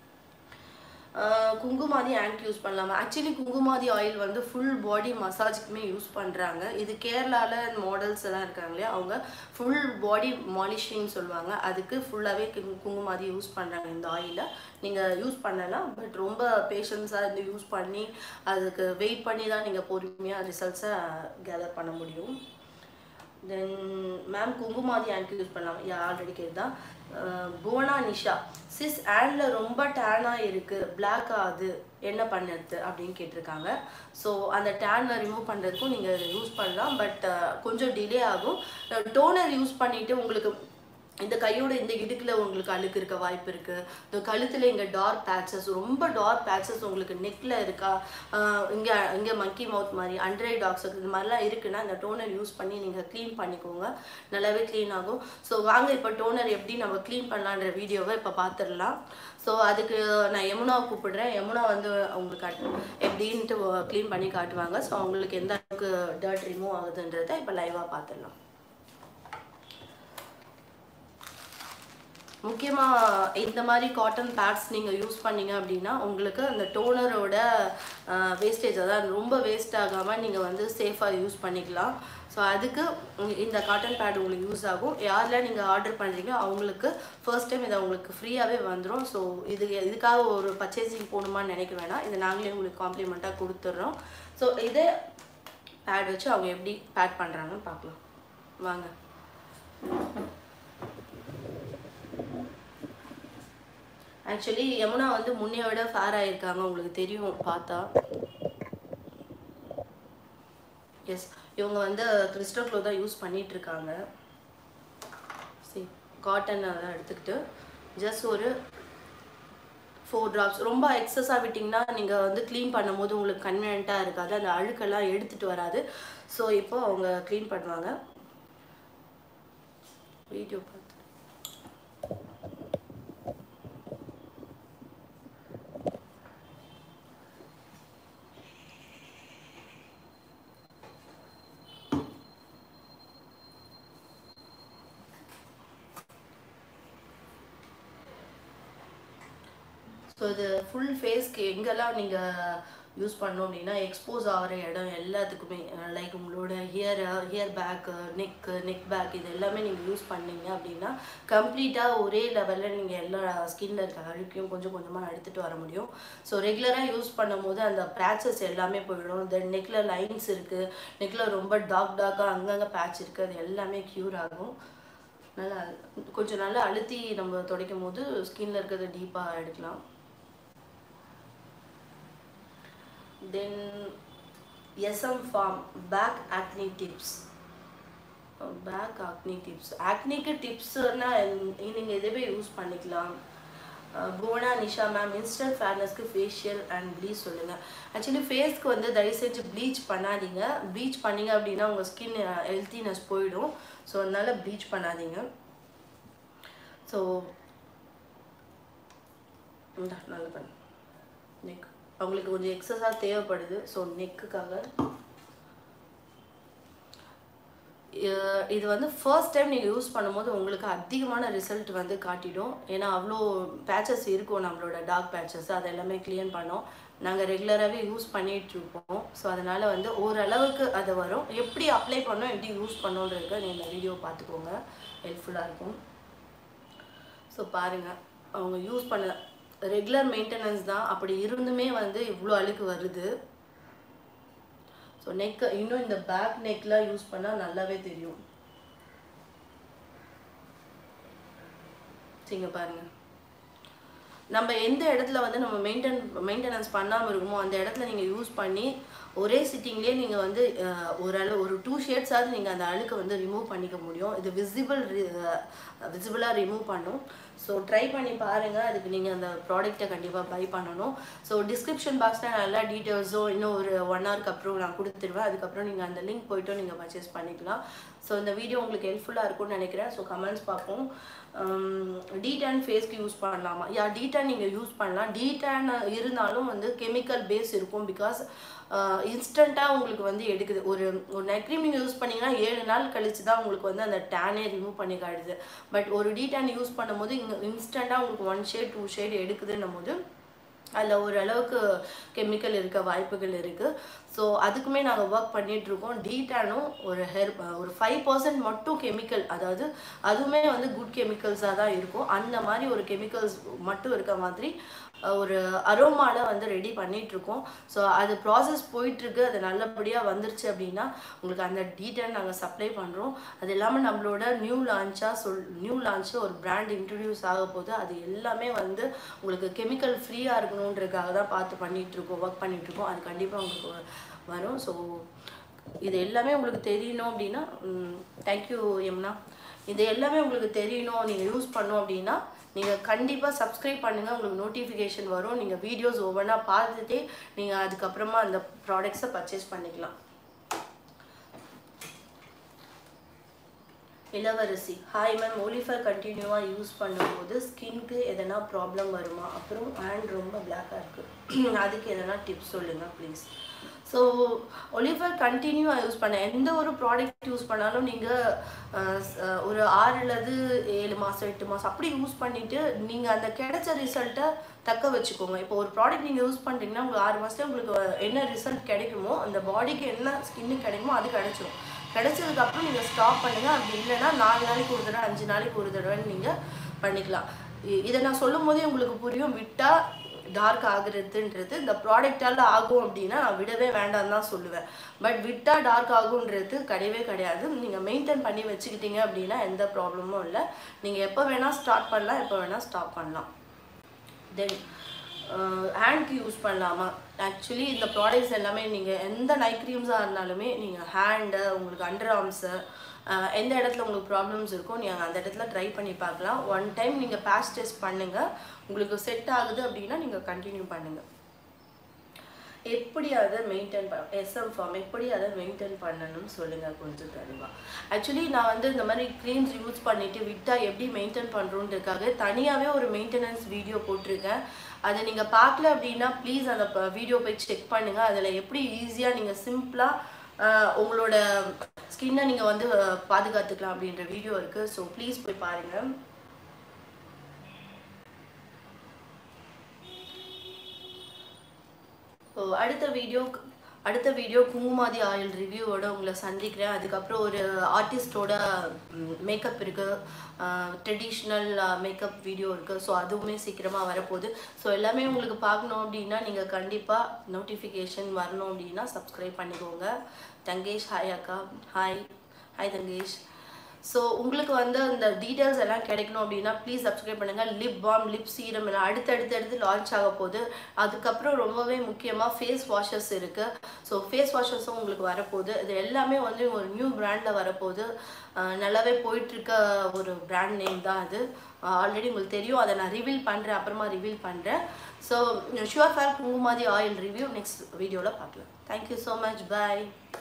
ஆஹ் குங்குமாதி ஆன்ட் யூஸ் பண்ணலாமா ஆக்சுவலி குங்குமாதி ஆயில் வந்து ஃபுல் பாடி மசாஜுக்குமே யூஸ் பண்ணுறாங்க இது கேரளாவில் மாடல்ஸ் எல்லாம் இருக்காங்க இல்லையா அவங்க ஃபுல் பாடி மாலிஷிங் சொல்லுவாங்க அதுக்கு ஃபுல்லாகவே குங்குமாதி யூஸ் பண்ணுறாங்க இந்த ஆயிலை நீங்கள் யூஸ் பண்ணலாம் பட் ரொம்ப பேஷன்ஸாக இருந்து யூஸ் பண்ணி அதுக்கு வெயிட் பண்ணி தான் நீங்கள் பொறுமையாக ரிசல்ட்ஸை கேதர் பண்ண முடியும் then ma'am Kumkumadi and use பண்ணலாம் யா ஆல்ரெடி கேட்டுதான் புவனா நிஷா சிஸ் ஹேண்டில் ரொம்ப டேனாக இருக்குது பிளாக் ஆகுது என்ன பண்ணுறது அப்படின்னு கேட்டிருக்காங்க ஸோ அந்த டேனை ரிமூவ் பண்ணுறதுக்கும் நீங்கள் யூஸ் பண்ணலாம் பட் கொஞ்சம் டிலே ஆகும் டோனர் யூஸ் பண்ணிவிட்டு உங்களுக்கு இந்த கையோட இந்த இடுக்கில் உங்களுக்கு அழுக்கு இருக்க வாய்ப்பு இருக்குது இந்த கழுத்தில் இங்கே டார்க் பேட்சஸ் ரொம்ப டார்க் பேட்சஸ் உங்களுக்கு நெக்கில் இருக்கா இங்கே இங்கே மங்கி மவுத் மாதிரி அண்ட்ரை டாக்ஸ் இது மாதிரிலாம் இருக்குன்னா இந்த டோனர் யூஸ் பண்ணி நீங்கள் க்ளீன் பண்ணிக்கோங்க நல்லாவே க்ளீன் ஆகும் ஸோ வாங்க இப்போ டோனர் எப்படி நம்ம க்ளீன் பண்ணலான்ற வீடியோவை இப்போ பார்த்துடலாம் ஸோ அதுக்கு நான் யமுனாவை கூப்பிடுறேன் யமுனா வந்து அவங்களுக்கு காட்டு எப்படின்ட்டு க்ளீன் பண்ணி காட்டுவாங்க ஸோ அவங்களுக்கு எந்த அளவுக்கு டர்ட் ரிமூவ் ஆகுதுன்றதை இப்போ லைவாக பார்த்துடலாம் முக்கியமாக இந்த மாதிரி காட்டன் பேட்ஸ் நீங்கள் யூஸ் பண்ணீங்க அப்படின்னா உங்களுக்கு அந்த டோனரோட வேஸ்டேஜ் அதாவது ரொம்ப வேஸ்ட் ஆகாமல் நீங்கள் வந்து சேஃபாக யூஸ் பண்ணிக்கலாம் ஸோ அதுக்கு உங்க- இந்த காட்டன் பேட் உங்களுக்கு யூஸ் ஆகும் யாரில் நீங்கள் ஆர்டர் பண்ணுறீங்க அவங்களுக்கு ஃபர்ஸ்ட் டைம் இது உங்களுக்கு ஃப்ரீயாகவே வந்துடும் ஸோ இது இதுக்காக ஒரு பர்ச்சேசிங் போகணுமான்னு நினைக்க வேணாம் இதை நாங்களே உங்களுக்கு காம்ப்ளிமெண்ட்டாக கொடுத்துட்றோம் ஸோ இதே பேட் வச்சு அவங்க எப்படி பேட் பண்ணுறாங்கன்னு பார்க்கலாம் வாங்க ஆக்சுவலி யமுனா வந்து முன்னைய விட ஃபேர் ஆயிருக்காங்க உங்களுக்கு தெரியும் பார்த்தா எஸ் இவங்க வந்து கிறிஸ்டல் க்ளோ தான் யூஸ் பண்ணிட்டு இருக்காங்க சரி காட்டன் அதெல்லாம் எடுத்துக்கிட்டு ஜஸ்ட் ஒரு ஃபோர் ட்ராப்ஸ் ரொம்ப எக்ஸஸாக விட்டிங்கன்னா நீங்கள் வந்து க்ளீன் பண்ணும்போது உங்களுக்கு கன்வீனியண்ட்டாக இருக்காது அந்த அழுக்கெல்லாம் எடுத்துகிட்டு வராது ஸோ இப்போ அவங்க க்ளீன் பண்ணுவாங்க வீடியோ பார்த்து ஸோ இது ஃபுல் ஃபேஸ்க்கு எங்கெல்லாம் நீங்கள் யூஸ் பண்ணோம் அப்படின்னா எக்ஸ்போஸ் ஆகிற இடம் எல்லாத்துக்குமே லைக் உங்களோட here here back neck neck back இது எல்லாமே நீங்கள் யூஸ் பண்ணீங்க அப்படின்னா கம்ப்ளீட்டாக ஒரே லெவலில் நீங்கள் எல்லா ஸ்கின்ல இருக்க அழுக்கையும் கொஞ்சம் கொஞ்சமாக எடுத்துகிட்டு வர முடியும் ஸோ ரெகுலராக யூஸ் பண்ணும்போது அந்த பேச்சஸ் எல்லாமே போயிடும் தென் நெக்கில் லைன்ஸ் இருக்குது நெக்கில் ரொம்ப டார்க் டார்க்காக அங்கங்கே பேட்ச் இருக்குது அது எல்லாமே க்யூர் ஆகும் நல்லா கொஞ்சம் நல்லா அழுத்தி நம்ம துடைக்கும் போது ஸ்கின்ல இருக்கிறத டீப்பாக எடுக்கலாம் then SM form pack acne tips pack acne tips ஆக்னிக்கு டிப்ஸ்னா நீங்கள் எதுவே யூஸ் பண்ணிக்கலாம் ah Bhuvana Nisha ma'am instant ஃபேர்னஸ்க்கு ஃபேஷியல் அண்ட் ப்ளீச் சொல்லுங்கள் ஆக்சுவலி ஃபேஸ்க்கு வந்து தயவு செஞ்சு ப்ளீச் பண்ணாதீங்க ப்ளீச் பண்ணீங்க அப்படின்னா உங்கள் ஸ்கின் ஹெல்த்தினஸ் போயிடும் ஸோ அதனால ப்ளீச் பண்ணாதீங்க ஸோ இந்த நல்ல பண்ணு நெக் அவங்களுக்கு கொஞ்சம் எக்ஸஸாக தேவைப்படுது ஸோ நெக்குக்காக அஹ் இது வந்து ஃபர்ஸ்ட் டைம் நீங்கள் யூஸ் பண்ணும்போது உங்களுக்கு அதிகமான ரிசல்ட் வந்து காட்டிடும் ஏன்னா அவ்வளோ பேச்சஸ் இருக்கும் நம்மளோட டார்க் பேச்சஸ் அது எல்லாமே க்ளீன் பண்ணோம் நாங்கள் ரெகுலராகவே யூஸ் பண்ணிட்டு இருப்போம் ஸோ அதனால் வந்து ஓரளவுக்கு அது வரும் எப்படி அப்ளை பண்ணோம் எப்படி யூஸ் பண்ணோன்றதுக்கு நீங்கள் இந்த வீடியோ பார்த்துக்கோங்க ஹெல்ப்ஃபுல்லாக இருக்கும் ஸோ பாருங்கள் அவங்க யூஸ் பண்ண ரெகுலர் மெயின்டெனன்ஸ் தான் அப்படி இருந்துமே வந்து இவ்வளோ அழுக்கு வருது ஸோ நெக் இன்னும் இந்த பேக் நெக்லாம் யூஸ் பண்ணால் நல்லாவே தெரியும் சரிங்க பாருங்க நம்ம எந்த இடத்துல வந்து நம்ம மெயின்டைன் மெயின்டெனன்ஸ் பண்ணாமல் இருக்குமோ அந்த இடத்துல நீங்கள் யூஸ் பண்ணி ஒரே சிட்டிங்லேயே நீங்கள் வந்து அஹ், ஓரளவு ஒரு டூ ஷேட்ஸாவது நீங்கள் அந்த அழுக்கை வந்து ரிமூவ் பண்ணிக்க முடியும் இது விசிபிள் விசிபிளாக ரிமூவ் பண்ணும் ஸோ ட்ரை பண்ணி பாருங்கள் அதுக்கு நீங்கள் அந்த ப்ராடக்ட்டை கண்டிப்பாக பை பண்ணணும் ஸோ டிஸ்கிரிப்ஷன் பாக்ஸில் நல்லா டீட்டெயில்ஸும் இன்னும் ஒரு ஒன் ஹவருக்கு அப்புறம் நான் கொடுத்துருவேன் அதுக்கப்புறம் நீங்கள் அந்த லிங்க் போய்ட்டும் நீங்கள் பர்ச்சேஸ் பண்ணிக்கலாம் ஸோ இந்த வீடியோ உங்களுக்கு ஹெல்ப்ஃபுல்லாக இருக்கும்னு நினைக்கிறேன் ஸோ கமெண்ட்ஸ் பார்ப்போம் டீடான் ஃபேஸ்க்கு யூஸ் பண்ணலாமா யா டீடான் நீங்கள் யூஸ் பண்ணலாம் டீடான் இருந்தாலும் வந்து கெமிக்கல் பேஸ் இருக்கும் பிகாஸ் இன்ஸ்டண்ட்டாக உங்களுக்கு வந்து எடுக்குது ஒரு ஒரு நைட் க்ரீம் நீங்கள் யூஸ் பண்ணீங்கன்னா ஏழு நாள் கழிச்சு தான் உங்களுக்கு வந்து அந்த டேனே ரிமூவ் பண்ணி காட்டுது பட் ஒரு டீடான் யூஸ் பண்ணும்போது இங்கே இன்ஸ்டண்ட்டாக உங்களுக்கு ஒன் ஷேட் டூ ஷேட் எடுக்குதுன்னும் போது அதில் ஓரளவுக்கு கெமிக்கல் இருக்க வாய்ப்புகள் இருக்குது ஸோ அதுக்குமே நாங்கள் ஒர்க் பண்ணிகிட்ருக்கோம் டீட்டானும் ஒரு ஹேர் ஒரு ஃபைவ் பர்சன்ட் மட்டும் கெமிக்கல் அதாவது அதுவுமே வந்து குட் கெமிக்கல்ஸாக தான் இருக்கும் அந்த மாதிரி ஒரு கெமிக்கல்ஸ் மட்டும் இருக்க மாதிரி அஹ், ஒரு அரோமால வந்து ரெடி பண்ணிகிட்ருக்கோம் ஸோ அது ப்ராசஸ் போயிட்டுருக்கு அது நல்லபடியாக வந்துருச்சு அப்படின்னா உங்களுக்கு அந்த டீட்டெயில் நாங்கள் சப்ளை பண்ணுறோம் அது இல்லாமல் நம்மளோட நியூ லான்ச்சாக சொல் நியூ லான்ச்சு ஒரு பிராண்ட் இன்ட்ரடியூஸ் ஆக போகுது அது எல்லாமே வந்து உங்களுக்கு கெமிக்கல் ஃப்ரீயாக இருக்கணுன்றதுக்காக தான் பார்த்து பண்ணிகிட்ருக்கோம் ஒர்க் பண்ணிகிட்ருக்கோம் அது கண்டிப்பாக உங்களுக்கு வ- வரும் ஸோ இது எல்லாமே உங்களுக்கு தெரியணும் அப்படின்னா தேங்க்யூ யமுனா இது எல்லாமே உங்களுக்கு தெரியணும் நீங்கள் யூஸ் பண்ணோம் அப்படின்னா நீங்கள் கண்டிப்பாக சப்ஸ்கிரைப் பண்ணுங்கள் உங்களுக்கு நோட்டிஃபிகேஷன் வரும் நீங்கள் வீடியோஸ் ஒவ்வொன்றா பார்த்துட்டே நீங்கள் அதுக்கப்புறமா அந்த ப்ராடக்ட்ஸை பர்ச்சேஸ் பண்ணிக்கலாம் இளவரசி ஹாய் மேம் ஒலிஃபர் கண்டினியூவாக யூஸ் பண்ணும்போது ஸ்கின்க்கு எதனா ப்ராப்ளம் வருமா அப்புறம் ஹேண்ட் ரொம்ப பிளாக்காக இருக்குது அதுக்கு எதனா டிப்ஸ் சொல்லுங்கள் ப்ளீஸ் ஸோ ஒலிவர் கண்டினியூவாக யூஸ் பண்ண எந்த ஒரு ப்ராடக்ட் யூஸ் பண்ணாலும் நீங்கள் ஒரு ஆறுலேருந்து ஏழு மாதம் எட்டு மாதம் அப்படி யூஸ் பண்ணிவிட்டு நீங்கள் அந்த கிடைச்ச ரிசல்ட்டை தக்க வச்சுக்கோங்க இப்போ ஒரு ப்ராடக்ட் நீங்கள் யூஸ் பண்ணுறீங்கன்னா உங்களுக்கு ஆறு மாதத்துல உங்களுக்கு என்ன ரிசல்ட் கிடைக்குமோ அந்த பாடிக்கு என்ன ஸ்கின்னு கிடைக்குமோ அது கிடைச்சிரும் கிடைச்சதுக்கப்புறம் நீங்கள் ஸ்டாப் பண்ணுங்கள் அப்படி இல்லைன்னா நாலு நாளைக்கு ஒரு தடவை அஞ்சு நாளைக்கு ஒரு தடவைன்னு நீங்கள் பண்ணிக்கலாம் இ- இதை நான் சொல்லும் போதே உங்களுக்கு புரியும் விட்டால் டார்க் ஆகுறதுன்றது இந்த ப்ராடக்டால் ஆகும் அப்படின்னா நான் விடவே வேண்டாம்னு தான் சொல்லுவேன் பட் விட்டால் டார்க் ஆகுன்றது கிடையவே கிடையாது நீங்கள் மெயின்டைன் பண்ணி வச்சுக்கிட்டீங்க அப்படின்னா எந்த ப்ராப்ளமும் இல்லை நீங்கள் எப்போ வேணால் ஸ்டார்ட் பண்ணலாம் எப்போ வேணால் ஸ்டாப் பண்ணலாம் தென் ஹேண்ட்க்கு யூஸ் பண்ணலாமா ஆக்சுவலி இந்த ப்ராடக்ட்ஸ் எல்லாமே நீங்கள் எந்த நைட் க்ரீம்ஸாக இருந்தாலுமே நீங்கள் ஹேண்டு உங்களுக்கு அண்டர் ஆர்ம்ஸு எந்த இடத்துல உங்களுக்கு ப்ராப்ளம்ஸ் இருக்கோ நீங்கள் அந்த இடத்துல ட்ரை பண்ணி பார்க்கலாம் ஒன் டைம் நீங்கள் பேட்ச் டெஸ்ட் பண்ணுங்கள் உங்களுக்கு செட் ஆகுது அப்படின்னா நீங்கள் கண்டினியூ பண்ணுங்கள் எப்படி அதை மெயின்டைன் பண்ண எஸ்எம் ஃபார்ம் எப்படி அதை மெயின்டைன் பண்ணணும்னு சொல்லுங்கள் கொஞ்சம் தெளிவாக ஆக்சுவலி நான் வந்து இந்த மாதிரி க்ரீம்ஸ் யூஸ் பண்ணிவிட்டு விட்டால் எப்படி மெயின்டைன் பண்ணுறோன்றதுக்காக தனியாகவே ஒரு மெயின்டெனன்ஸ் வீடியோ போட்டிருக்கேன் அதை நீங்கள் பார்க்கல அப்படின்னா ப்ளீஸ் அந்த வீடியோ போய் செக் பண்ணுங்கள் அதில் எப்படி ஈஸியாக நீங்கள் சிம்பிளாக உங்களோட ஸ்கின்னை நீங்கள் வந்து அஹ், பாதுகாத்துக்கலாம் அப்படின்ற வீடியோ இருக்குது ஸோ ப்ளீஸ் போய் பாருங்கள் ஸோ அடுத்த வீடியோ அடுத்த வீடியோ குங்குமாதி ஆயில் ரிவ்யூவோட உங்களை சந்திக்கிறேன் அதுக்கப்புறம் ஒரு ஆர்டிஸ்டோட மேக்கப் இருக்குது ட்ரெடிஷ்னல் மேக்கப் வீடியோ இருக்குது ஸோ அதுவுமே சீக்கிரமாக வரப்போகுது ஸோ எல்லாமே உங்களுக்கு பார்க்கணும் அப்படின்னா நீங்கள் கண்டிப்பாக நோட்டிஃபிகேஷன் வரணும் அப்படின்னா சப்ஸ்கிரைப் பண்ணிக்கோங்க தங்கேஷ் ஹாய் அக்கா ஹாய் ஹாய் தங்கேஷ் ஸோ உங்களுக்கு வந்து அந்த டீட்டெயில்ஸ் எல்லாம் கிடைக்கணும் அப்படின்னா ப்ளீஸ் சப்ஸ்கிரைப் பண்ணுங்கள் லிப் பாம் லிப் சீரம் எல்லாம் அடுத்தடுத்து அடுத்து லான்ச் ஆக போகுது அதுக்கப்புறம் ரொம்பவே முக்கியமாக ஃபேஸ் வாஷஸ் இருக்குது ஸோ ஃபேஸ் வாஷஸும் உங்களுக்கு வரப்போகுது இது எல்லாமே வந்து ஒரு நியூ பிராண்டில் வரப்போகுது அஹ் நல்லாவே போயிட்டுருக்க ஒரு பிராண்ட் நேம் தான் அது ஆல்ரெடி உங்களுக்கு தெரியும் அதை நான் ரிவீல் பண்ணுறேன் அப்புறமா ரிவீல் பண்ணுறேன் so sure fair Kumkumadi oil review next வீடியோவில் பார்க்கலாம் தேங்க்யூ ஸோ மச் பாய்